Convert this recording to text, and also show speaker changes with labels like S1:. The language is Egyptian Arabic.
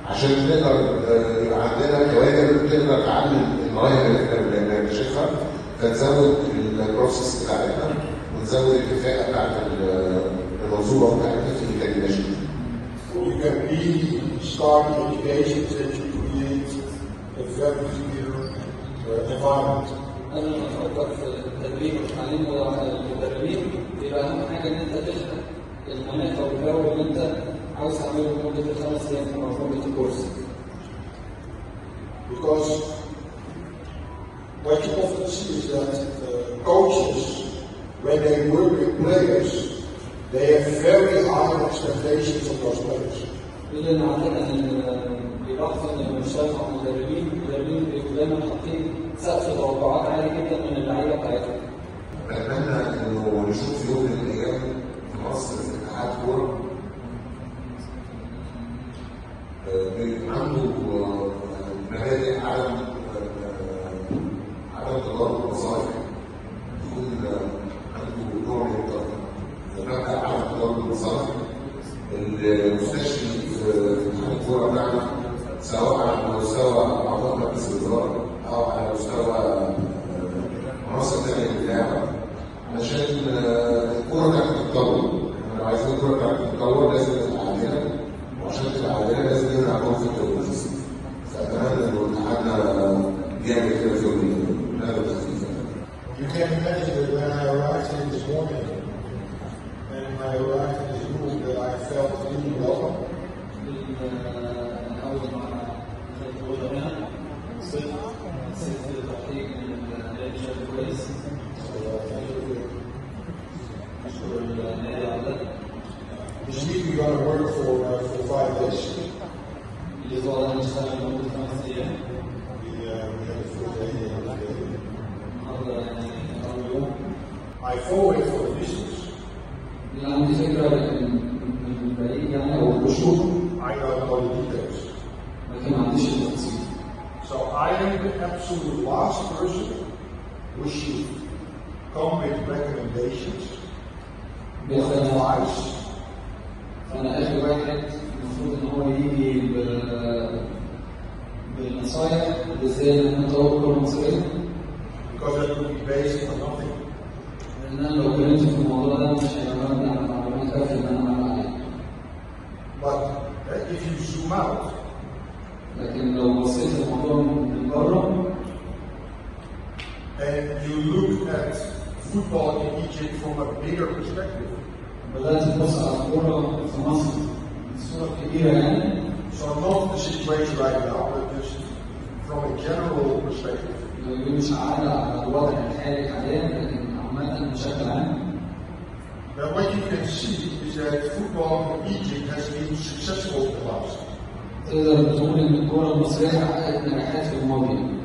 S1: عشان نقدر آه، يبقى عندنا كوادر تقدر تعلم المواهب اللي احنا بنكتشفها فتزود البروسيس بتاعتنا وتزود الكفاءه بتاعت ال- المنظومه بتاعتنا في انتاج الناشئين.
S2: You can really start education that you create a very clear uh, environment.
S3: قبل ما تفكر في التدريب والتعليم والمدربين يبقى اهم حاجه ان انت تخلق المناخ او الجو اللي انت عاوز تعمله لمده الخمس ايام في منظومه الكورس.
S2: Because what you often see is that uh, coaches, when they work with players, they have very high expectations of those players.
S3: يقول ان عندنا ان بيلاحظ ان المشترك مع المدربين المدربين بيبقوا دايما حاطين سقف توقعات عالي جدا من اللعيبه بتاعتهم.
S1: اتمنى انه نشوف يوم من الايام في مصر في اتحاد كوره آه، بي- عنده آه، مبادئ عدم آه، عدم تضارب المصالح يكون آه، عنده نوع من الت- مبدا عدم تضارب المصالح المستشفي في في اتحاد الكوره بتاعنا سواء على مستوى اعضاء مجلس الاداره او على مستوى آه، عناصر تانية في اللعبة علشان آه، الكورة بتاعتك تتطور، احنا لو عايزين الكورة بتاعتك تتطور لازم تبقى عادلة وعشان تبقى عادلة لازم نمنع كونفليكت اوف فأتمنى إنه اتحادنا يعمل كده في يوم من الأيام، هذا التخفيف
S2: You can imagine that when I arrived here this morning, and I arrived in this room, that I felt really welcome.
S3: اول ما دخلت الاوضه هنا وصلت حسيت بترحيب من النادي بشكل كويس.
S2: So uh, thank you.
S3: اشكر النادي على ده.
S2: This week we're going to work for uh, for five days.
S3: الاسبوع ده هنشتغل لمده خمس ايام.
S2: We, uh, we have a full day uh, today.
S3: النهارده يعني اول يوم.
S2: I follow it for the business.
S3: اللي عندي فكره من من الفريق يعني او القشور
S2: I don't know the details.
S3: لكن ما عنديش التفاصيل.
S2: So I am the absolute last person who should come with recommendations or advice
S3: فانا اخر واحد المفروض ان هو يجي ب- بالنصايح ازاي نطور الكره المصريه
S2: because that would be based on nothing.
S3: لان انا لو اتكلمت في الموضوع ده مش هيبقى مبني على معلومات كافيه ان انا اعمل عليها
S2: But uh, if you zoom out,
S3: لكن لو بصيت الموضوع من بره
S2: and you look at football in Egypt from a bigger perspective,
S3: بدات تبص على الكوره في مصر بصوره كبيره يعني
S2: so not the situation right now, but just from a general perspective,
S3: دي مش عادة على الوضع الحالي حاليا لكن عامة بشكل عام
S2: then what you can see is that football in Egypt has been successful in the past.
S3: تقدر تقول ان الكوره المصريه حققت نجاحات في الماضي